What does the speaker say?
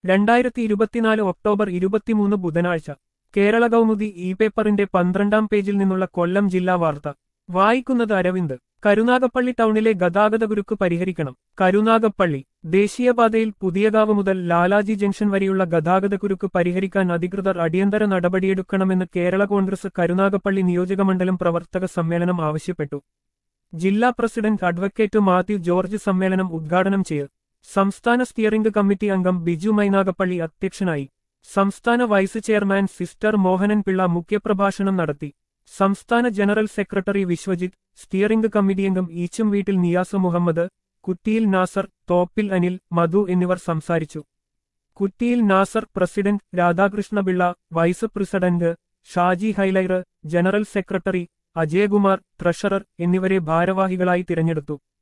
രണ്ടായിരത്തി ഇരുപത്തിനാല് ഒക്ടോബർ ഇരുപത്തിമൂന്ന് ബുധനാഴ്ച കേരള കൗമുദി ഇ പേപ്പറിന്റെ പന്ത്രണ്ടാം പേജിൽ നിന്നുള്ള കൊല്ലം ജില്ലാ വാർത്ത വായിക്കുന്നത് അരവിന്ദ് കരുനാഗപ്പള്ളി ടൗണിലെ ഗതാഗതകുരുക്ക് പരിഹരിക്കണം കരുനാഗപ്പള്ളി ദേശീയപാതയിൽ പുതിയകാവ് മുതൽ ലാലാജി ജംഗ്ഷൻ വരെയുള്ള ഗതാഗതക്കുരുക്ക് പരിഹരിക്കാൻ അധികൃതർ അടിയന്തര നടപടിയെടുക്കണമെന്ന് കേരള കോൺഗ്രസ് കരുനാഗപ്പള്ളി നിയോജകമണ്ഡലം പ്രവർത്തക സമ്മേളനം ആവശ്യപ്പെട്ടു ജില്ലാ പ്രസിഡന്റ് അഡ്വക്കേറ്റ് മാത്യു ജോർജ് സമ്മേളനം ഉദ്ഘാടനം ചെയ്തു സംസ്ഥാന സ്റ്റിയറിംഗ് കമ്മിറ്റി അംഗം ബിജു മൈനാഗപ്പള്ളി അധ്യക്ഷനായി സംസ്ഥാന vice chairman sister Mohanan Pillai മുഖ്യപ്രഭാഷണം നടത്തി സംസ്ഥാന general secretary Viswajith steering committee അംഗം ഈച്ചും വീട്ടിൽ നിയാസ് മുഹമ്മദ് കുറ്റിയിൽ നാസർ തോപ്പിൽ അനിൽ മധു എന്നിവർ സംസാരിച്ചു Kuttiyil Nasar president Radhakrishnapillai vice president Shaji Hilite general secretary Ajayakumar treasurer എന്നിവരെ ഭാരവാഹികളായി തിരഞ്ഞെടുത്തു